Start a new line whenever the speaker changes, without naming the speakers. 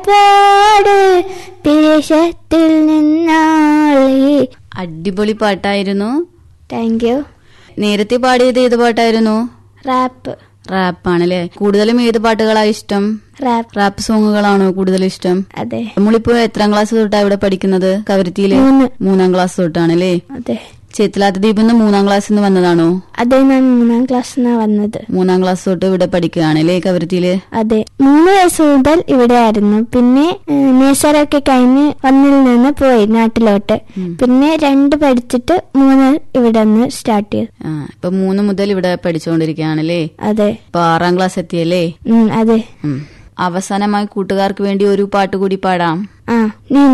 പാട് തിരശത്തിൽ നിന്നാളി
അടിപൊളി പാട്ടായിരുന്നു
താങ്ക് യു
നേരത്തെ പാടിയത് ഏത് പാട്ടായിരുന്നു
റാപ്പ്
റാപ്പാണല്ലേ കൂടുതലും ഏത് പാട്ടുകളാ ഇഷ്ടം
റാപ്പ്
റാപ്പ് സോങ്ങുകളാണോ കൂടുതൽ ഇഷ്ടം
അതെ
നമ്മളിപ്പോ എത്രാം ക്ലാസ് തൊട്ടാ ഇവിടെ പഠിക്കുന്നത് കവരത്തിയില്
മൂന്ന്
മൂന്നാം ക്ലാസ് തൊട്ടാണല്ലേ
അതെ
ചേത്തിലാത്ത ദ്വീപിന്ന് മൂന്നാം ക്ലാസ്സിൽ നിന്ന് വന്നതാണോ
അതെ ഞാൻ മൂന്നാം ക്ലാസ്സിനാണ് വന്നത്
മൂന്നാം ക്ലാസ് തൊട്ട് ഇവിടെ പഠിക്കുകയാണല്ലേ കവരത്തിയില്
അതെ മൂന്ന് വയസ്സ് മുതൽ ഇവിടെ ആയിരുന്നു പിന്നെ നേഴ്സറൊക്കെ കഴിഞ്ഞ് ഒന്നിൽ നിന്ന് പോയി നാട്ടിലോട്ട് പിന്നെ രണ്ട് പഠിച്ചിട്ട് മൂന്ന് ഇവിടെ നിന്ന് സ്റ്റാർട്ട് ചെയ്തു
ആ ഇപ്പൊ മൂന്ന് മുതൽ ഇവിടെ പഠിച്ചുകൊണ്ടിരിക്കുകയാണല്ലേ
അതെ
ഇപ്പൊ ആറാം ക്ലാസ് എത്തിയല്ലേ
ഉം, അതെ
ഉം. അവസാനമായി കൂട്ടുകാർക്ക് വേണ്ടി ഒരു പാട്ട് കൂടി പാടാം
ആ നീ